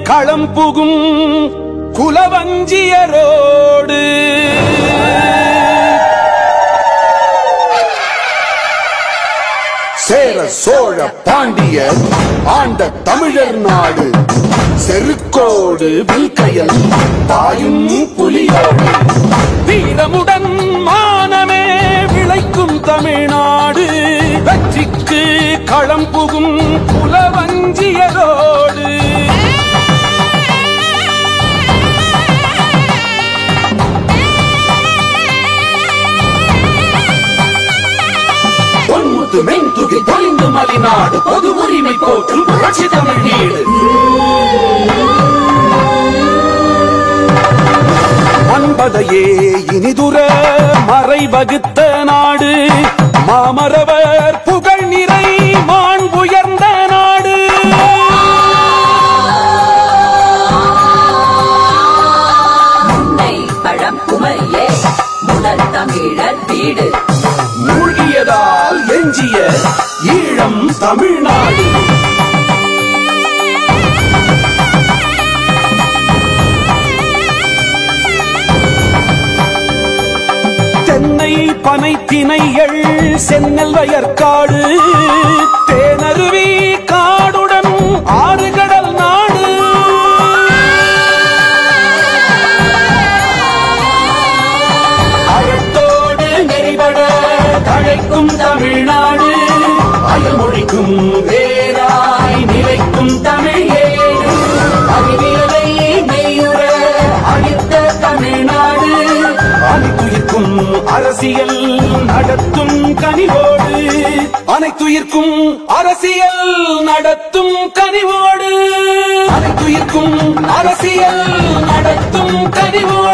களம் புகும் குலவஞ்சியரோடு சேர சோழ பாண்டிய ஆண்ட தமிழர் நாடு செருக்கோடு வில்கையல் பாயும் புலியோடு வீரமுடன் மானமே விளைக்கும் தமிழ்நாடு வெற்றிக்கு களம் புகும் குலவஞ்சியரோடு பொன்முத்து மென்துகி தொலைந்து மலிநாடு பொது உரிமை போற்றும் புரட்சி தமிழ் வீடு மண்பதையே இனிதுர மறை வகுத்த நாடு மாமரவர் புகழ் நிறை மாண்புயர்ந்த நாடு முன்னை பழம் குமரியே முதல் தமிழர் வீடு மூழ்கியதால் எஞ்சிய ஈழம் தமிழ்நாடு தென்னை பனை திணைகள் சென்னல் வயற்காடு தேனருவி காடுடன் ஆறு கடல் நாடு அறத்தோடு நெறிபட தழைக்கும் தமிழ்நாடு அயமொழிக்கும் வேறாய் நிலைக்கும் தமிழ் ஏடு அறிவியலை மெய்யுற அழித்த தமிழ்நாடு அனைத்துயிர்க்கும் அரசியல் நடத்தும் கனிவோடு அனைத்துயிர்க்கும் அரசியல் நடத்தும் கனிவோடு அனைத்துயிர்க்கும் அரசியல் நடத்தும் கனிவோடு